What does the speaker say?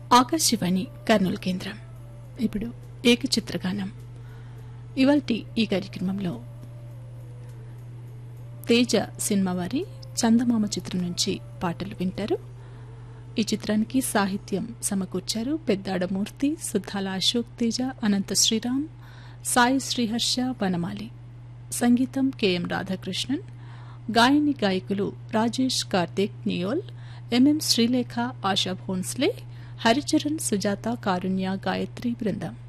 ఆకాశవాణి కర్నూలు కేంద్రం ఇప్పుడు ఏకచిత్రగానం ఇవాల్టి ఈ కార్యక్రమంలో తేజ సినిమా వారి చందమామ చిత్రం నుంచి పాటలు వింటారు ఈ చిత్రానికి సాహిత్యం సమకూర్చారు పెద్దాడమూర్తి సుద్దాల అశోక్ తేజ అనంత శ్రీరామ్ సాయి శ్రీహర్ష వనమాలి సంగీతం కెఎం రాధాకృష్ణన్ గాయని గాయకులు రాజేష్ కార్తిక్ నియోల్ ఎంఎం శ్రీలేఖ ఆశా భోన్స్లే హరిచరణ్ సుజాత కారుణ్య గాయత్రి బృందం